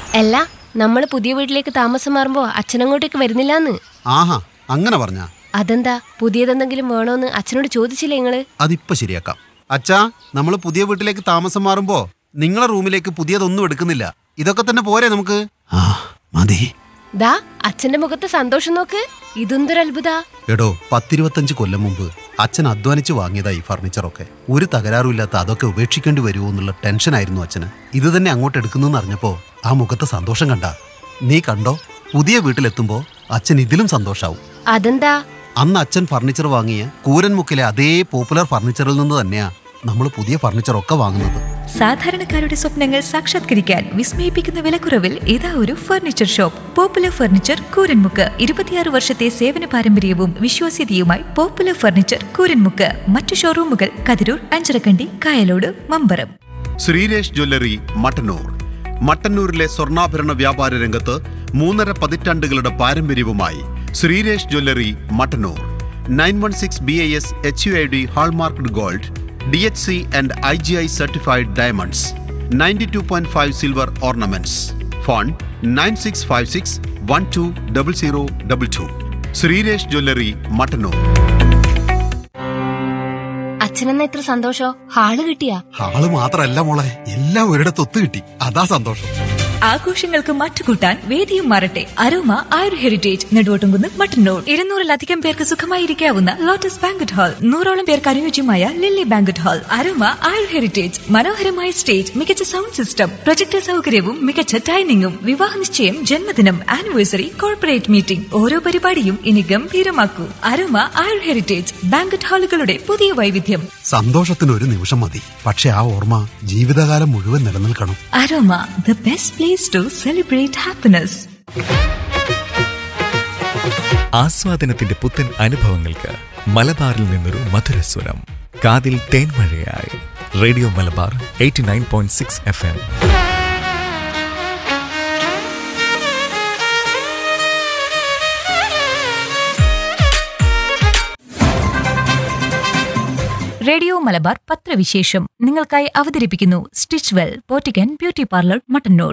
അല്ല നമ്മൾ പുതിയ വീട്ടിലേക്ക് താമസം മാറുമ്പോ അച്ഛനങ്ങോട്ടേക്ക് വരുന്നില്ലാന്ന് ആഹാ അങ്ങനെ പറഞ്ഞ അതെന്താ പുതിയതെന്തെങ്കിലും വേണോന്ന് അച്ഛനോട് ചോദിച്ചില്ലേ നിങ്ങള് അതിപ്പോ ശരിയാക്കാം അച്ഛാ നമ്മൾ പുതിയ വീട്ടിലേക്ക് താമസം മാറുമ്പോ നിങ്ങളെ റൂമിലേക്ക് പുതിയതൊന്നും എടുക്കുന്നില്ല ഇതൊക്കെ തന്നെ പോരെ നമുക്ക് ആ മതി ദാ അച്ഛന്റെ മുഖത്ത് സന്തോഷം നോക്ക് ഇതെന്തൊരു അത്ഭുത എടോ പത്തിരുപത്തഞ്ച് കൊല്ലം മുമ്പ് അച്ഛൻ അധ്വാനിച്ച് വാങ്ങിയതാ ഈ ഫർണിച്ചറൊക്കെ ഒരു തകരാറുമില്ലാത്ത അതൊക്കെ ഉപേക്ഷിക്കേണ്ടി വരുമോ എന്നുള്ള ടെൻഷനായിരുന്നു അച്ഛന് ഇത് തന്നെ അങ്ങോട്ട് എടുക്കുന്നെന്ന് അറിഞ്ഞപ്പോ ആ മുഖത്തെ സന്തോഷം കണ്ട നീ കണ്ടോ പുതിയ വീട്ടിലെത്തുമ്പോ അച്ഛൻ ഇതിലും സന്തോഷാവും അതെന്താ അന്ന് അച്ഛൻ ഫർണിച്ചർ വാങ്ങിയ കൂരൻമുക്കിലെ അതേ പോപ്പുലർ ഫർണിച്ചറിൽ നിന്ന് തന്നെയാ നമ്മൾ പുതിയ ഫർണിച്ചറൊക്കെ വാങ്ങുന്നത് സാധാരണക്കാരുടെ സ്വപ്നങ്ങൾ സാക്ഷാത്കരിക്കാൻ വിസ്മയിപ്പിക്കുന്ന വിലക്കുറവിൽ ഇതാ ഒരു furniture shop Popular Furniture Kooranmukku ഇരുപത്തിയാറ് വർഷത്തെ സേവന പാരമ്പര്യവും വിശ്വാസ്യതയുമായി പോപ്പുലർ ഫർണിച്ചർ കൂരൻമുക്ക് മറ്റു ഷോറൂമുകൾ കതിരൂർ അഞ്ചരക്കണ്ടി കായലോട് മമ്പറം ശ്രീരേഷ് ജ്വല്ലറി മട്ടന്നൂർ മട്ടന്നൂരിലെ സ്വർണ്ണാഭരണ വ്യാപാര രംഗത്ത് മൂന്നര പതിറ്റാണ്ടുകളുടെ പാരമ്പര്യവുമായി Sreeresh jewellery Mattannur nine one six B I S H U I D hallmarked gold D H C and I G I certified diamonds ninety two point five silver ornaments phone nine six five six one to double zero double two Sreeresh jewellery Mattannur അച്ഛനെന്ന ഇത്ര സന്തോഷോ hall കിട്ടിയാ ആള് മാത്രല്ല മോളെ എല്ലാം ഒരിടത്ത് ഒത്തു കിട്ടി അതാ സന്തോഷം ആഘോഷങ്ങൾക്ക് മറ്റുകൂട്ടാൻ വേദിയും മാറട്ടെ അരോമ ആയുർ ഹെറിറ്റേജ് നെടുവോട്ടുംകുന്ന് മട്ടന്നൂർ ഇരുന്നൂറിലധികം പേർക്ക് സുഖമായിരിക്കാവുന്ന ലോട്ടസ് ബാങ്കറ്റ് ഹാൾ നൂറോളം പേർക്ക് അനുയോജ്യമായ Lily banquet hall Aroma Ayur Heritage മനോഹരമായ സ്റ്റേജ് മികച്ച സൗണ്ട് സിസ്റ്റം പ്രൊജക്ടർ സൗകര്യവും മികച്ച ഡൈനിങ്ങും വിവാഹ നിശ്ചയം ജന്മദിനം ആനിവേഴ്സറി കോർപ്പറേറ്റ് മീറ്റിംഗ് ഓരോ പരിപാടിയും ഇനി ഗംഭീരമാക്കൂ അരോമ ആയുർ ഹെറിറ്റേജ് ബാങ്കറ്റ് ഹാളുകളുടെ പുതിയ വൈവിധ്യം സന്തോഷത്തിന് ഒരു നിമിഷം മതി പക്ഷെ ആ ഓർമ്മ ജീവിതകാലം മുഴുവൻ നിലനിൽക്കണം Aroma the best place to celebrate happiness ആസ്വാദനത്തിന്റെ പുത്തൻ അനുഭവങ്ങൾക്ക് മലബാറിൽ നിന്നൊരു മധുരസ്വരം കാതിൽ തേൻമഴയായി radio Malabar eighty nine point six F M radio Malabar പത്രവിശേഷം നിങ്ങൾക്കായി അവതരിപ്പിക്കുന്നു സ്റ്റിച്ച് വെൽ പോറ്റിക്കൻ ബ്യൂട്ടി പാർലർ മട്ടന്നൂർ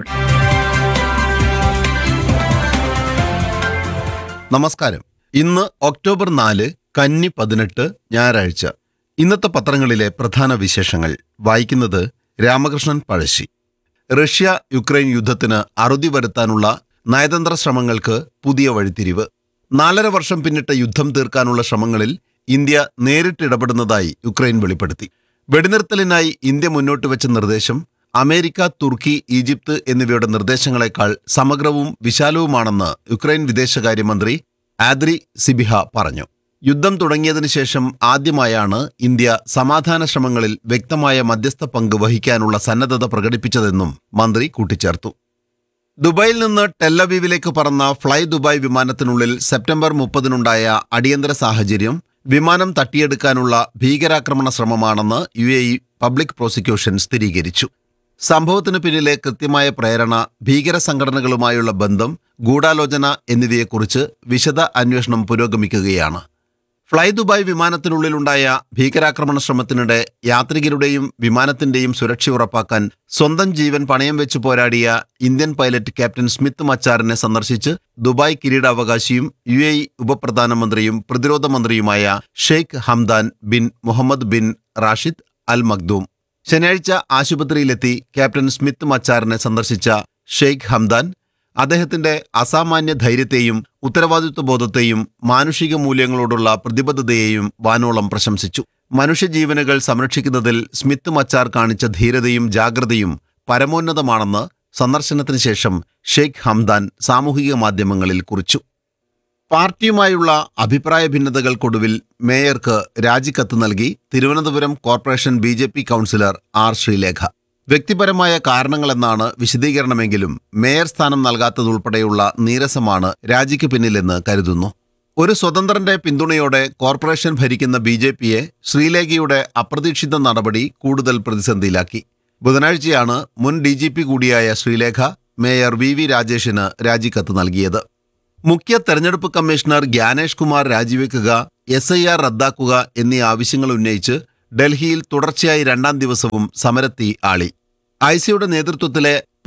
നമസ്കാരം ഇന്ന് ഒക്ടോബർ നാല് കന്നി പതിനെട്ട് ഞായറാഴ്ച ഇന്നത്തെ പത്രങ്ങളിലെ പ്രധാന വിശേഷങ്ങൾ വായിക്കുന്നത് രാമകൃഷ്ണൻ പഴശ്ശി റഷ്യ യുക്രൈൻ യുദ്ധത്തിന് അറുതി വരുത്താനുള്ള നയതന്ത്ര ശ്രമങ്ങൾക്ക് പുതിയ വഴിത്തിരിവ് നാലര വർഷം പിന്നിട്ട യുദ്ധം തീർക്കാനുള്ള ശ്രമങ്ങളിൽ ഇന്ത്യ നേരിട്ടിടപെടുന്നതായി യുക്രൈൻ വെളിപ്പെടുത്തി വെടിനിർത്തലിനായി ഇന്ത്യ മുന്നോട്ട് വെച്ച നിർദ്ദേശം അമേരിക്ക തുർക്കി ഈജിപ്ത് എന്നിവയുടെ നിർദ്ദേശങ്ങളെക്കാൾ സമഗ്രവും വിശാലവുമാണെന്ന് യുക്രൈൻ വിദേശകാര്യമന്ത്രി ആദ്രി സിബിഹ പറഞ്ഞു യുദ്ധം തുടങ്ങിയതിനു ശേഷം ആദ്യമായാണ് ഇന്ത്യ സമാധാന ശ്രമങ്ങളിൽ വ്യക്തമായ മധ്യസ്ഥ പങ്ക് വഹിക്കാനുള്ള സന്നദ്ധത പ്രകടിപ്പിച്ചതെന്നും മന്ത്രി കൂട്ടിച്ചേർത്തു ദുബായിൽ നിന്ന് ടെല്ലവീവിലേക്ക് പറന്ന ഫ്ലൈ ദുബായ് വിമാനത്തിനുള്ളിൽ സെപ്റ്റംബർ മുപ്പതിനുണ്ടായ അടിയന്തര സാഹചര്യം വിമാനം തട്ടിയെടുക്കാനുള്ള ഭീകരാക്രമണ ശ്രമമാണെന്ന് U A E public prosecution സ്ഥിരീകരിച്ചു സംഭവത്തിന് പിന്നിലെ കൃത്യമായ പ്രേരണ ഭീകര സംഘടനകളുമായുള്ള ബന്ധം ഗൂഢാലോചന എന്നിവയെക്കുറിച്ച് വിശദ അന്വേഷണം പുരോഗമിക്കുകയാണ് ഫ്ലൈ ദുബായ് വിമാനത്തിനുള്ളിലുണ്ടായ ഭീകരാക്രമണ ശ്രമത്തിനിടെ യാത്രികരുടെയും വിമാനത്തിന്റെയും സുരക്ഷ ഉറപ്പാക്കാൻ സ്വന്തം ജീവൻ പണയം വെച്ച് പോരാടിയ ഇന്ത്യൻ പൈലറ്റ് ക്യാപ്റ്റൻ സ്മിത്ത് മച്ചാറിനെ സന്ദർശിച്ച് ദുബായ് കിരീടാവകാശിയും യു എ ഇ ഉപപ്രധാനമന്ത്രിയും പ്രതിരോധ മന്ത്രിയുമായ Sheikh Hamdan bin Mohammed bin Rashid Al Maktoum ശനിയാഴ്ച ആശുപത്രിയിലെത്തി ക്യാപ്റ്റൻ സ്മിത്ത് മച്ചാറിനെ സന്ദർശിച്ച ഷെയ്ഖ് ഹംദാൻ അദ്ദേഹത്തിന്റെ അസാമാന്യ ധൈര്യത്തെയും ഉത്തരവാദിത്വ ബോധത്തെയും മാനുഷിക മൂല്യങ്ങളോടുള്ള പ്രതിബദ്ധതയെയും വാനോളം പ്രശംസിച്ചു മനുഷ്യജീവനുകൾ സംരക്ഷിക്കുന്നതിൽ സ്മിത്ത് മച്ചാർ കാണിച്ച ധീരതയും ജാഗ്രതയും പരമോന്നതമാണെന്ന് സന്ദർശനത്തിന് ശേഷം ഷെയ്ഖ് ഹംദാൻ സാമൂഹിക മാധ്യമങ്ങളിൽ കുറിച്ചു പാർട്ടിയുമായുള്ള അഭിപ്രായ ഭിന്നതകൾക്കൊടുവിൽ മേയർക്ക് രാജിക്കത്ത് നൽകി Thiruvananthapuram corporation B J P councillor R Sreelekha വ്യക്തിപരമായ കാരണങ്ങളെന്നാണ് വിശദീകരണമെങ്കിലും മേയർ സ്ഥാനം നൽകാത്തതുൾപ്പെടെയുള്ള നീരസമാണ് രാജിക്ക് പിന്നിലെന്ന് കരുതുന്നു ഒരു സ്വതന്ത്രന്റെ പിന്തുണയോടെ കോർപ്പറേഷൻ ഭരിക്കുന്ന ബി ജെ പിയെ ശ്രീലേഖയുടെ അപ്രതീക്ഷിത നടപടി കൂടുതൽ പ്രതിസന്ധിയിലാക്കി ബുധനാഴ്ചയാണ് മുൻ ഡി ജി പി കൂടിയായ ശ്രീലേഖ മേയർ വി വി രാജേഷിന് രാജിക്കത്ത് നൽകിയത് മുഖ്യ തെരഞ്ഞെടുപ്പ് കമ്മീഷണർ ഗ്യാനേഷ് കുമാർ രാജിവെക്കുക എസ് ഐ ആർ റദ്ദാക്കുക എന്നീ ആവശ്യങ്ങൾ ഉന്നയിച്ച് ഡൽഹിയിൽ തുടർച്ചയായി രണ്ടാം ദിവസവും സമരത്തി ആളി ഐസിയുടെ നേതൃത്വത്തിലെ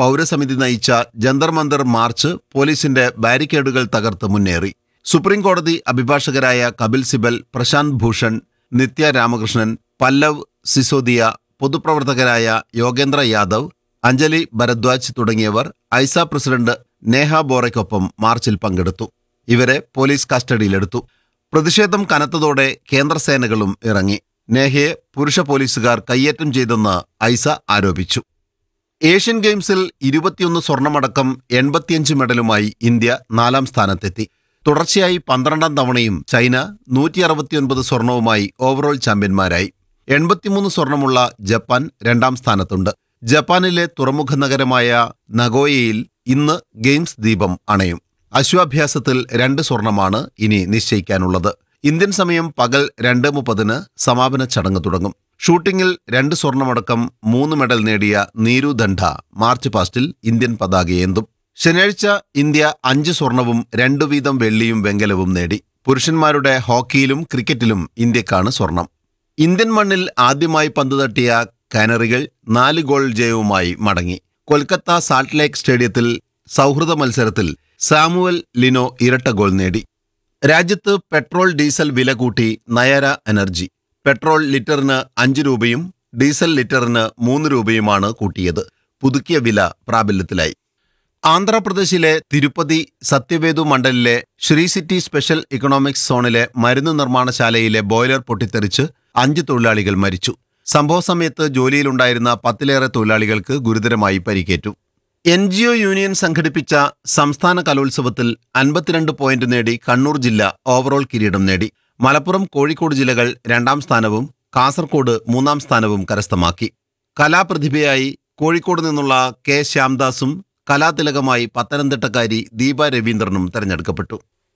പൗരസമിതി നയിച്ച ജന്തർ മന്ദർ മാർച്ച് പോലീസിന്റെ ബാരിക്കേഡുകൾ തകർത്ത് മുന്നേറി സുപ്രീം കോടതി അഭിഭാഷകരായ കപിൽ സിബൽ പ്രശാന്ത് ഭൂഷൺ നിത്യ രാമകൃഷ്ണൻ പല്ലവ് സിസോദിയ പൊതുപ്രവർത്തകരായ യോഗേന്ദ്ര യാദവ് അഞ്ജലി ഭരദ്വാജ് തുടങ്ങിയവർ ഐസ പ്രസിഡന്റ് നേഹ ബോറയ്ക്കൊപ്പം മാർച്ചിൽ പങ്കെടുത്തു ഇവരെ പോലീസ് കസ്റ്റഡിയിലെടുത്തു പ്രതിഷേധം കനത്തതോടെ കേന്ദ്രസേനകളും ഇറങ്ങി നേഹയെ പുരുഷ പോലീസുകാർ കയ്യേറ്റം ചെയ്തെന്ന് ഐസ ആരോപിച്ചു ഏഷ്യൻ ഗെയിംസിൽ ഇരുപത്തിയൊന്ന് സ്വർണമടക്കം എൺപത്തിയഞ്ച് മെഡലുമായി ഇന്ത്യ നാലാം സ്ഥാനത്തെത്തി തുടർച്ചയായി പന്ത്രണ്ടാം തവണയും ചൈന നൂറ്റി അറുപത്തിയൊൻപത് സ്വർണവുമായി ഓവറോൾ ചാമ്പ്യന്മാരായി എൺപത്തിമൂന്ന് സ്വർണമുള്ള ജപ്പാൻ രണ്ടാം സ്ഥാനത്തുണ്ട് ജപ്പാനിലെ തുറമുഖ നഗരമായ നഗോയയിൽ ഇന്ന് ഗെയിംസ് ദീപം അണയും അശ്വാഭ്യാസത്തിൽ രണ്ട് സ്വർണമാണ് ഇനി നിശ്ചയിക്കാനുള്ളത് ഇന്ത്യൻ സമയം പകൽ രണ്ട് മുപ്പതിന് സമാപന ചടങ്ങ് തുടങ്ങും ഷൂട്ടിംഗിൽ രണ്ട് സ്വർണമടക്കം മൂന്ന് മെഡൽ നേടിയ നീരു ദണ്ഡ മാർച്ച് പാസ്റ്റിൽ ഇന്ത്യൻ പതാകയേന്തും ശനിയാഴ്ച ഇന്ത്യ അഞ്ച് സ്വർണവും രണ്ടു വീതം വെള്ളിയും വെങ്കലവും നേടി പുരുഷന്മാരുടെ ഹോക്കിയിലും ക്രിക്കറ്റിലും ഇന്ത്യക്കാണ് സ്വർണം ഇന്ത്യൻ മണ്ണിൽ ആദ്യമായി പന്ത് തട്ടിയ കാനറികൾ നാല് ഗോൾ ജയവുമായി മടങ്ങി കൊൽക്കത്ത സാൾട്ട് ലേക്ക് സ്റ്റേഡിയത്തിൽ സൗഹൃദ മത്സരത്തിൽ സാമുവൽ ലിനോ ഇരട്ട ഗോൾ നേടി രാജ്യത്ത് പെട്രോൾ ഡീസൽ വില കൂട്ടി നയര എനർജി പെട്രോൾ ലിറ്ററിന് അഞ്ച് രൂപയും ഡീസൽ ലിറ്ററിന് മൂന്ന് രൂപയുമാണ് കൂട്ടിയത് പുതുക്കിയ വില പ്രാബല്യത്തിലായി ആന്ധ്രാപ്രദേശിലെ തിരുപ്പതി സത്യവേദു മണ്ഡലിലെ ശ്രീ സിറ്റി സ്പെഷ്യൽ ഇക്കണോമിക്സ് സോണിലെ മരുന്ന് നിർമ്മാണശാലയിലെ ബോയിലർ പൊട്ടിത്തെറിച്ച് അഞ്ച് തൊഴിലാളികൾ മരിച്ചു സംഭവ സമയത്ത് ജോലിയിലുണ്ടായിരുന്ന പത്തിലേറെ തൊഴിലാളികൾക്ക് ഗുരുതരമായി പരിക്കേറ്റു എൻ ജി ഒ യൂണിയൻ സംഘടിപ്പിച്ച സംസ്ഥാന കലോത്സവത്തിൽ അൻപത്തിരണ്ട് പോയിന്റ് നേടി കണ്ണൂർ ജില്ല ഓവറോൾ കിരീടം നേടി മലപ്പുറം കോഴിക്കോട് ജില്ലകൾ രണ്ടാം സ്ഥാനവും കാസർകോട് മൂന്നാം സ്ഥാനവും കരസ്ഥമാക്കി കലാപ്രതിഭയായി കോഴിക്കോട് നിന്നുള്ള കെ ശ്യാംദാസും കലാതിലകമായി പത്തനംതിട്ടക്കാരി ദീപ രവീന്ദ്രനും തെരഞ്ഞെടുക്കപ്പെട്ടു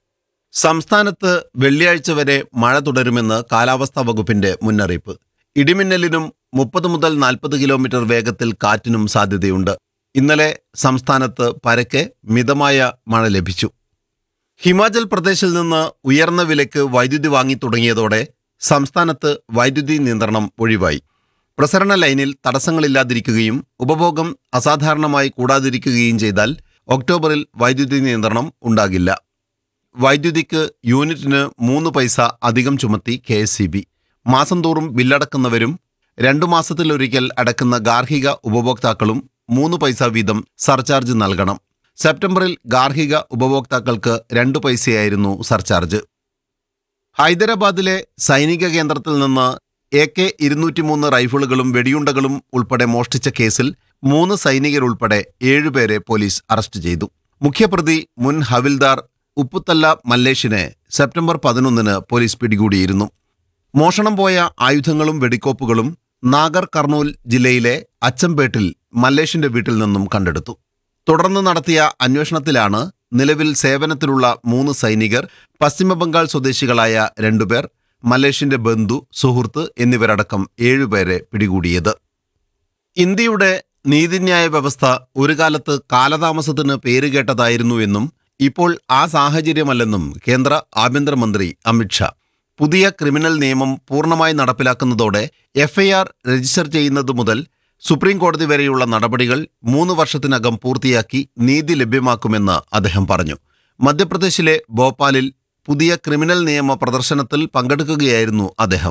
സംസ്ഥാനത്ത് വെള്ളിയാഴ്ച വരെ മഴ തുടരുമെന്ന് കാലാവസ്ഥാ വകുപ്പിന്റെ മുന്നറിയിപ്പ് ഇടിമിന്നലിനും മുപ്പത് മുതൽ നാൽപ്പത് കിലോമീറ്റർ വേഗത്തിൽ കാറ്റിനും സാധ്യതയുണ്ട് ഇന്നലെ സംസ്ഥാനത്ത് പരക്കെ മിതമായ മഴ ലഭിച്ചു ഹിമാചൽ പ്രദേശിൽ നിന്ന് ഉയർന്ന വിലയ്ക്ക് വൈദ്യുതി വാങ്ങി തുടങ്ങിയതോടെ സംസ്ഥാനത്ത് വൈദ്യുതി നിയന്ത്രണം ഒഴിവായി പ്രസരണ ലൈനിൽ തടസ്സങ്ങളില്ലാതിരിക്കുകയും ഉപഭോഗം അസാധാരണമായി കൂടാതിരിക്കുകയും ചെയ്താൽ ഒക്ടോബറിൽ വൈദ്യുതി നിയന്ത്രണം ഉണ്ടാകില്ല വൈദ്യുതിക്ക് യൂണിറ്റിന് മൂന്ന് പൈസ അധികം ചുമത്തി കെ എസ് സി ബി മാസം തോറും ബില്ലടക്കുന്നവരും രണ്ടു മാസത്തിലൊരിക്കൽ അടക്കുന്ന ഗാർഹിക ഉപഭോക്താക്കളും മൂന്ന് പൈസ വീതം സർചാർജ് നൽകണം സെപ്റ്റംബറിൽ ഗാർഹിക ഉപഭോക്താക്കൾക്ക് രണ്ട് പൈസയായിരുന്നു സർചാർജ് ഹൈദരാബാദിലെ സൈനിക കേന്ദ്രത്തിൽ നിന്ന് എ കെ ഇരുന്നൂറ്റിമൂന്ന് റൈഫിളുകളും വെടിയുണ്ടകളും ഉൾപ്പെടെ മോഷ്ടിച്ച കേസിൽ മൂന്ന് സൈനികരുൾപ്പെടെ ഏഴുപേരെ പോലീസ് അറസ്റ്റ് ചെയ്തു മുഖ്യപ്രതി മുൻ ഹവിൽദാർ ഉപ്പുത്തല്ല മല്ലേഷിനെ സെപ്റ്റംബർ പതിനൊന്നിന് പോലീസ് പിടികൂടിയിരുന്നു മോഷണം പോയ ആയുധങ്ങളും വെടിക്കോപ്പുകളും നാഗർ കർണൂൽ ജില്ലയിലെ അച്ചമ്പേട്ടിൽ മല്ലേഷിന്റെ വീട്ടിൽ നിന്നും കണ്ടെടുത്തു തുടർന്ന് നടത്തിയ അന്വേഷണത്തിലാണ് നിലവിൽ സേവനത്തിലുള്ള മൂന്ന് സൈനികർ പശ്ചിമബംഗാൾ സ്വദേശികളായ രണ്ടുപേർ മലേഷ്യന്റെ ബന്ധു സുഹൃത്ത് എന്നിവരടക്കം ഏഴുപേരെ പിടികൂടിയത് ഇന്ത്യയുടെ നീതിന്യായ വ്യവസ്ഥ ഒരു കാലത്ത് കാലതാമസത്തിന് പേരുകേട്ടതായിരുന്നു എന്നും ഇപ്പോൾ ആ സാഹചര്യമല്ലെന്നും കേന്ദ്ര ആഭ്യന്തരമന്ത്രി അമിത്ഷാ പുതിയ ക്രിമിനൽ നിയമം പൂർണ്ണമായി നടപ്പിലാക്കുന്നതോടെ എഫ്ഐആർ രജിസ്റ്റർ ചെയ്യുന്നത് മുതൽ സുപ്രീം കോടതി വരെയുള്ള നടപടികൾ മൂന്ന് വർഷത്തിനകം പൂർത്തിയാക്കി നീതി ലഭ്യമാക്കുമെന്ന് അദ്ദേഹം പറഞ്ഞു മധ്യപ്രദേശിലെ ഭോപ്പാലിൽ പുതിയ ക്രിമിനൽ നിയമ പ്രദർശനത്തിൽ പങ്കെടുക്കുകയായിരുന്നു അദ്ദേഹം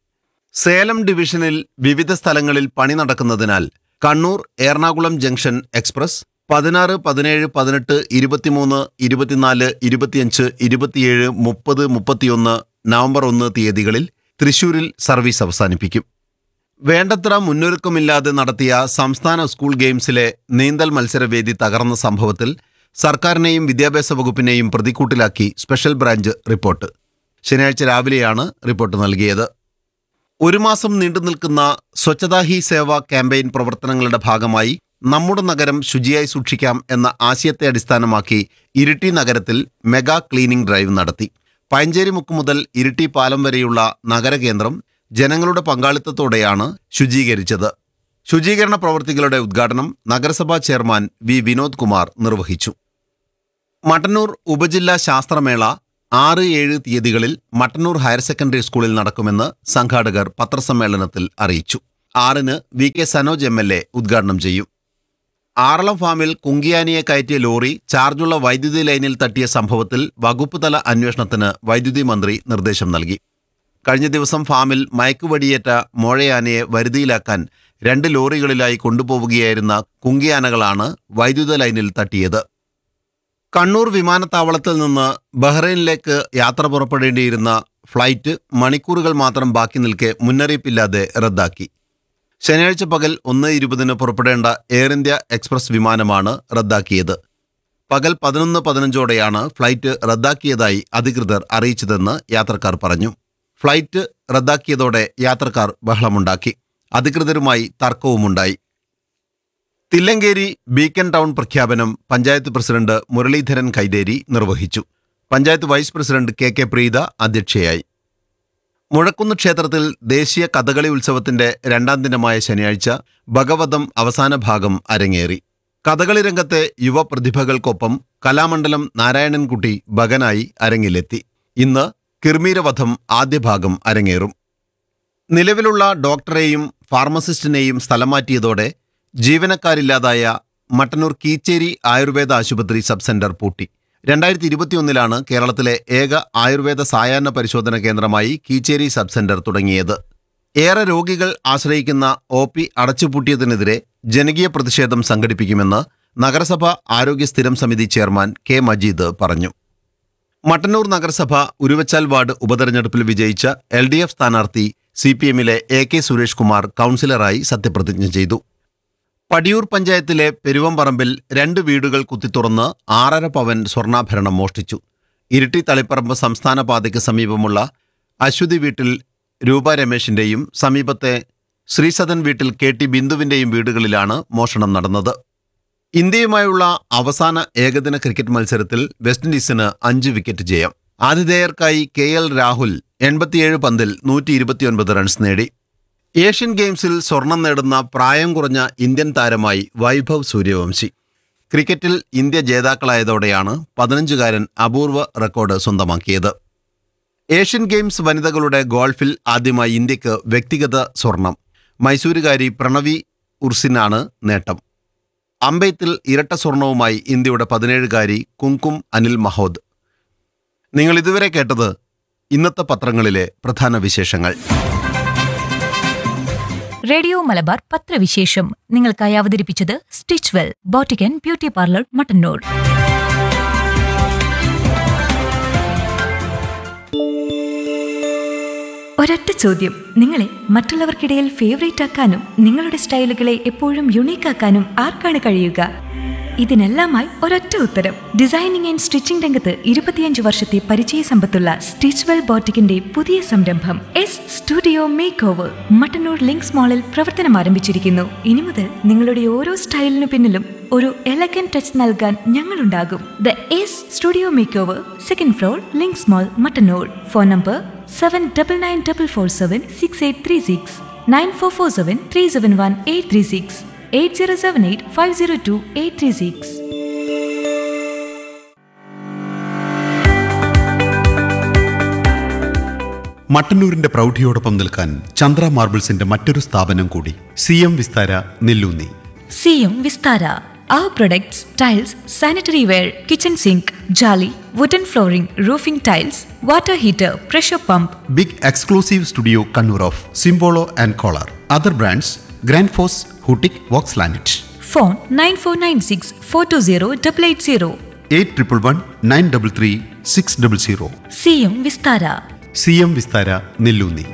സേലം ഡിവിഷനിൽ വിവിധ സ്ഥലങ്ങളിൽ പണി നടക്കുന്നതിനാൽ കണ്ണൂർ എറണാകുളം ജംഗ്ഷൻ എക്സ്പ്രസ് പതിനാറ് പതിനേഴ് പതിനെട്ട് ഇരുപത്തിമൂന്ന് ഇരുപത്തിനാല് ഇരുപത്തിയഞ്ച് ഇരുപത്തിയേഴ് മുപ്പത് മുപ്പത്തിയൊന്ന് നവംബർ ഒന്ന് തീയതികളിൽ തൃശൂരിൽ സർവീസ് അവസാനിപ്പിക്കും വേണ്ടത്ര മുന്നൊരുക്കമില്ലാതെ നടത്തിയ സംസ്ഥാന സ്കൂൾ ഗെയിംസിലെ നീന്തൽ മത്സരവേദി തകർന്ന സംഭവത്തിൽ സർക്കാരിനെയും വിദ്യാഭ്യാസ വകുപ്പിനെയും പ്രതിക്കൂട്ടിലാക്കി സ്പെഷ്യൽ ബ്രാഞ്ച് റിപ്പോർട്ട് ശനിയാഴ്ച രാവിലെയാണ് റിപ്പോർട്ട് നൽകിയത് ഒരു മാസം നീണ്ടു നിൽക്കുന്ന സ്വച്ഛതാ ഹി സേവ ക്യാമ്പയിൻ പ്രവർത്തനങ്ങളുടെ ഭാഗമായി നമ്മുടെ നഗരം ശുചിയായി സൂക്ഷിക്കാം എന്ന ആശയത്തെ അടിസ്ഥാനമാക്കി ഇരിട്ടി നഗരത്തിൽ മെഗാ ക്ലീനിംഗ് ഡ്രൈവ് നടത്തി പയഞ്ചേരി മുക്ക് മുതൽ ഇരിട്ടി പാലം വരെയുള്ള നഗരകേന്ദ്രം ജനങ്ങളുടെ പങ്കാളിത്തത്തോടെയാണ് ശുചീകരിച്ചത് ശുചീകരണ പ്രവൃത്തികളുടെ ഉദ്ഘാടനം നഗരസഭാ ചെയർമാൻ വി വിനോദ് കുമാർ നിർവഹിച്ചു മട്ടന്നൂർ ഉപജില്ലാ ശാസ്ത്രമേള ആറ് ഏഴ് തീയതികളിൽ മട്ടന്നൂർ ഹയർ സെക്കൻഡറി സ്കൂളിൽ നടക്കുമെന്ന് സംഘാടകർ പത്രസമ്മേളനത്തിൽ അറിയിച്ചു ആറിന് V K Sanoj M L A ഉദ്ഘാടനം ചെയ്യും ആറളം ഫാമിൽ കുങ്കിയാനിയെ കയറ്റിയ ലോറി ചാർജുള്ള വൈദ്യുതി ലൈനിൽ തട്ടിയ സംഭവത്തിൽ വകുപ്പ് തല അന്വേഷണത്തിന് വൈദ്യുതി മന്ത്രി നിർദ്ദേശം നൽകി കഴിഞ്ഞ ദിവസം ഫാമിൽ മയക്കുവടിയേറ്റ മോഴയാനയെ വരുതിയിലാക്കാൻ രണ്ട് ലോറികളിലായി കൊണ്ടുപോവുകയായിരുന്ന കുങ്കിയാനകളാണ് വൈദ്യുത ലൈനിൽ തട്ടിയത് കണ്ണൂർ വിമാനത്താവളത്തിൽ നിന്ന് ബഹ്റൈനിലേക്ക് യാത്ര പുറപ്പെടേണ്ടിയിരുന്ന ഫ്ലൈറ്റ് മണിക്കൂറുകൾ മാത്രം ബാക്കി നിൽക്കെ മുന്നറിയിപ്പില്ലാതെ റദ്ദാക്കി ശനിയാഴ്ച പകൽ ഒന്ന് ഇരുപതിന് പുറപ്പെടേണ്ട എയർ ഇന്ത്യ എക്സ്പ്രസ് വിമാനമാണ് റദ്ദാക്കിയത് പകൽ പതിനൊന്ന് പതിനഞ്ചോടെയാണ് ഫ്ലൈറ്റ് റദ്ദാക്കിയതായി അധികൃതർ അറിയിച്ചതെന്ന് യാത്രക്കാർ പറഞ്ഞു ഫ്ലൈറ്റ് റദ്ദാക്കിയതോടെ യാത്രക്കാർ ബഹളമുണ്ടാക്കി അധികൃതരുമായി തർക്കവുമുണ്ടായി തില്ലങ്കേരി ബീക്കൻ ടൗൺ പ്രഖ്യാപനം പഞ്ചായത്ത് പ്രസിഡന്റ് മുരളീധരൻ കൈതേരി നിർവഹിച്ചു panchayat vice president K K Preetha അധ്യക്ഷയായി മുഴക്കുന്ന് ക്ഷേത്രത്തിൽ ദേശീയ കഥകളി ഉത്സവത്തിന്റെ രണ്ടാം ദിനമായ ശനിയാഴ്ച ഭഗവതം അവസാന ഭാഗം അരങ്ങേറി കഥകളി രംഗത്തെ യുവപ്രതിഭകൾക്കൊപ്പം കലാമണ്ഡലം നാരായണൻകുട്ടി ഭഗനായി അരങ്ങിലെത്തി ഇന്ന് കിർമീരവധം ആദ്യ ഭാഗം അരങ്ങേറും നിലവിലുള്ള ഡോക്ടറെയും ഫാർമസിസ്റ്റിനെയും സ്ഥലം മാറ്റിയതോടെ ജീവനക്കാരില്ലാതായ മട്ടന്നൂർ കീച്ചേരി ആയുർവേദ ആശുപത്രി സബ് സെന്റർ പൂട്ടി രണ്ടായിരത്തി ഇരുപത്തിയൊന്നിലാണ് കേരളത്തിലെ ഏക ആയുർവേദ സായാഹ്ന പരിശോധന കേന്ദ്രമായി കീച്ചേരി സബ് സെന്റർ തുടങ്ങിയത് ഏറെ രോഗികൾ ആശ്രയിക്കുന്ന ഒ പി അടച്ചുപൂട്ടിയതിനെതിരെ ജനകീയ പ്രതിഷേധം സംഘടിപ്പിക്കുമെന്ന് നഗരസഭ ആരോഗ്യ സ്ഥിരം സമിതി ചെയർമാൻ കെ മജീദ് പറഞ്ഞു മട്ടന്നൂർ നഗരസഭ ഉരുവച്ചാൽ വാർഡ് ഉപതെരഞ്ഞെടുപ്പിൽ വിജയിച്ച എൽ ഡി എഫ് സ്ഥാനാർത്ഥി സി പി എമ്മിലെ എ കെ സുരേഷ് കുമാർ കൗൺസിലറായി സത്യപ്രതിജ്ഞ ചെയ്തു പടിയൂർ പഞ്ചായത്തിലെ പെരുവമ്പറമ്പിൽ രണ്ട് വീടുകൾ കുത്തിത്തുറന്ന് ആറര പവൻ സ്വർണ്ണാഭരണം മോഷ്ടിച്ചു ഇരിട്ടി തളിപ്പറമ്പ് സംസ്ഥാന പാതയ്ക്ക് സമീപമുള്ള അശ്വതി വീട്ടിൽ രൂപ രമേശിന്റെയും സമീപത്തെ ശ്രീസദൻ വീട്ടിൽ കെ ടി ബിന്ദുവിന്റെയും വീടുകളിലാണ് മോഷണം നടന്നത് ഇന്ത്യയുമായുള്ള അവസാന ഏകദിന ക്രിക്കറ്റ് മത്സരത്തിൽ വെസ്റ്റ് ഇൻഡീസിന് അഞ്ച് വിക്കറ്റ് ജയം ആതിഥേയർക്കായി കെ എൽ രാഹുൽ എൺപത്തിയേഴ് പന്തിൽ നൂറ്റി ഇരുപത്തിയൊൻപത് റൺസ് നേടി ഏഷ്യൻ ഗെയിംസിൽ സ്വർണം നേടുന്ന പ്രായം കുറഞ്ഞ ഇന്ത്യൻ താരമായി വൈഭവ് സൂര്യവംശി ക്രിക്കറ്റിൽ ഇന്ത്യ ജേതാക്കളായതോടെയാണ് പതിനഞ്ചുകാരൻ അപൂർവ റെക്കോർഡ് സ്വന്തമാക്കിയത് ഏഷ്യൻ ഗെയിംസ് വനിതകളുടെ ഗോൾഫിൽ ആദ്യമായി ഇന്ത്യക്ക് വ്യക്തിഗത സ്വർണം മൈസൂരുകാരി പ്രണവി ഉർസിനാണ് നേട്ടം അമ്പെയ്ത്തിൽ ഇരട്ട സ്വർണവുമായി ഇന്ത്യയുടെ പതിനേഴുകാരി കുങ്കും അനിൽ മഹോദ് നിങ്ങൾ ഇതുവരെ കേട്ടത് ഇന്നത്തെ പത്രങ്ങളിലെ പ്രധാന വിശേഷങ്ങൾ റേഡിയോ മലബാർ പത്രവിശേഷം നിങ്ങൾക്കായി അവതരിപ്പിച്ചത് stitch well boutique and beauty parlour Mattannur ഒരൊറ്റ ചോദ്യം നിങ്ങളെ മറ്റുള്ളവർക്കിടയിൽ ഫേവറേറ്റ് ആക്കാനും നിങ്ങളുടെ സ്റ്റൈലുകളെ എപ്പോഴും യുണീക്ക് ആക്കാനും ആർക്കാണ് കഴിയുക ഇതിനെല്ലാമായി ഒരൊറ്റ ഉത്തരം ഡിസൈനിങ് ആൻഡ് സ്റ്റിച്ചിംഗ് രംഗത്ത് ഇരുപത്തിയഞ്ച് വർഷത്തെ പരിചയ സമ്പത്തുള്ള സ്റ്റിച്ച് വെൽ ബോട്ടിക്കിന്റെ പുതിയ സംരംഭം S studio makeover Mattannur Links മാളിൽ പ്രവർത്തനം ആരംഭിച്ചിരിക്കുന്നു ഇനി മുതൽ നിങ്ങളുടെ ഓരോ സ്റ്റൈലിനു പിന്നിലും ഒരു എലഗൻ ടച്ച് നൽകാൻ ഞങ്ങളുണ്ടാകും the S studio makeover second floor Links mall Mattannur phone number seven double nine double four seven six eight three six nine four four seven three seven one eight three six eight zero seven eight five zero two eight three six മട്ടന്നൂരിന്റെ പ്രൗഢിയോടൊപ്പം നിൽക്കാൻ ചന്ദ്ര മാർബിൾസിന്റെ മറ്റൊരു സ്ഥാപനം കൂടി C M Vistara Nelloonni C M Vistara Our products, tiles, sanitary ware, kitchen sink, jolly, wooden flooring, roofing tiles, water heater, pressure pump, big exclusive studio Kannur of Simpolo and Kohler other brands Grundfos ഹൂട്ടിക് Vox ലാനറ്റ് phone 9496 420 880. Eight triple one nine double three six double zero C M Vistara C M Vistara Nelloonni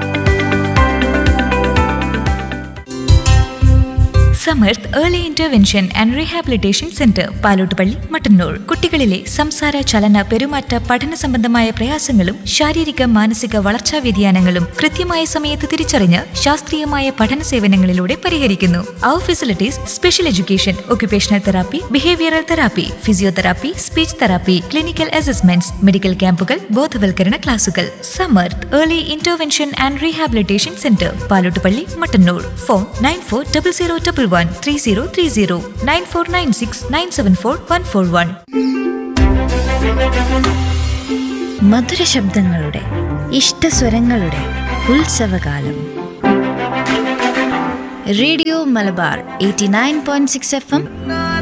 Samarth early intervention and rehabilitation centre Palottupalli Mattannur കുട്ടികളിലെ സംസാര ചലന പെരുമാറ്റ പഠന സംബന്ധമായ പ്രയാസങ്ങളും ശാരീരിക മാനസിക വളർച്ചാ വ്യതിയാനങ്ങളും കൃത്യമായ സമയത്ത് തിരിച്ചറിഞ്ഞ് ശാസ്ത്രീയമായ പഠന സേവനങ്ങളിലൂടെ പരിഹരിക്കുന്നു our facilities special education occupational therapy behavioural therapy physiotherapy speech therapy clinical assessments medical ക്യാമ്പുകൾ ബോധവൽക്കരണ ക്ലാസുകൾ Samarth early intervention and rehabilitation centre Palottupalli Mattannur phone nine four double zero double one three zero three zero nine four nine six nine seven four one four one മധുര ശബ്ദങ്ങളുടെ ഇഷ്ടസ്വരങ്ങളുടെ ഉത്സവകാലം radio Malabar eighty nine point six F M